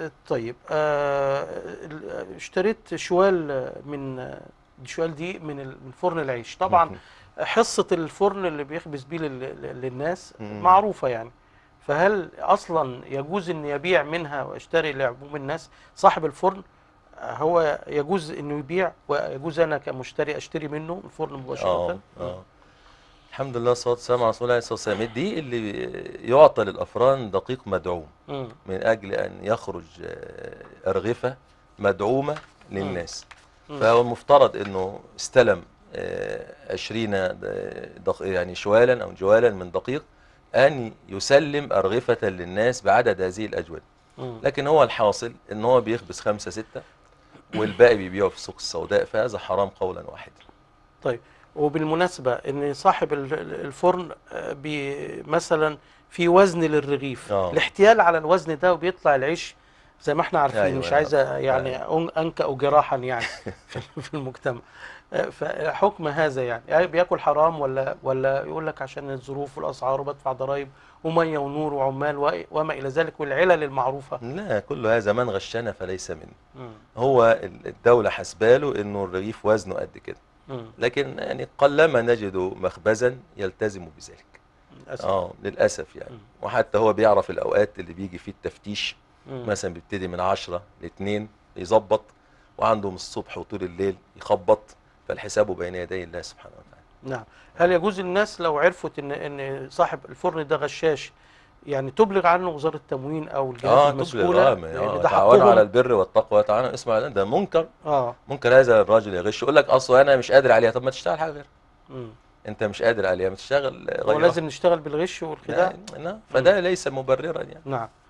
طيب آه ال- اشتريت شوال من الشوال دي من ال- من فرن العيش طبعا حصة الفرن اللي بيخبز بيه لل- لل- للناس مم. معروفة يعني فهل اصلا يجوز ان يبيع منها واشتري لعموم الناس صاحب الفرن آه، هو يجوز انه يبيع ويجوز انا كمشتري اشتري منه الفرن اه مباشرة اه الحمد لله والصلاه والسلام على رسول الله صلى الله عليه وسلم دي اللي يعطى للافران دقيق مدعوم مم. من اجل ان يخرج آه، ارغفه مدعومه للناس مم. فهو المفترض انه استلم آه، 20 دق- يعني شوالا او جوالا من دقيق ان يسلم ارغفه للناس بعدد هذه الاجوال مم. لكن هو الحاصل ان هو بيخبز خمسة ستة والباقي بيبيعه في السوق السوداء فهذا حرام قولا واحدا طيب وبالمناسبة ان صاحب ال- ال- الفرن آه، بي مثلا في وزن للرغيف آه. الاحتيال على الوزن ده وبيطلع العيش زي ما احنا عارفين أيوة، مش نعم. عايز يعني أن- انكأ جراحا يعني في- في المجتمع آه، فحكم هذا يعني يعني بياكل حرام ولا ولا يقول لك عشان الظروف والاسعار وبدفع ضرائب وميه ونور وعمال و- وما الى ذلك والعلل المعروفه لا كل هذا من غشنا فليس منه مم. هو ال- الدولة حسباله انه الرغيف وزنه قد كده مم. لكن يعني قلما نجد مخبزا يلتزم بذلك للأسف. اه للاسف يعني مم. وحتى هو بيعرف الاوقات اللي بيجي فيه التفتيش مم. مثلا بيبتدي من 10 ل 2 يظبط وعنده من الصبح وطول الليل يخبط فالحساب بين يدي الله سبحانه وتعالى نعم هل يجوز الناس لو عرفت ان ان صاحب الفرن ده غشاش يعني تبلغ عنه وزاره التموين او الجهات اه المسؤوله تبلغ اه لأن آه، ده تعاونوا على حقهم البر والتقوى تعالى اسمع ده منكر اه منكر هذا الراجل يغش يقول لك اصل انا مش قادر عليها طب ما تشتغل حاجه غير مم. انت مش قادر عليها ما تشتغل هو غيرها لازم نشتغل بالغش والخداع لا لا فده ليس مبررا يعني نعم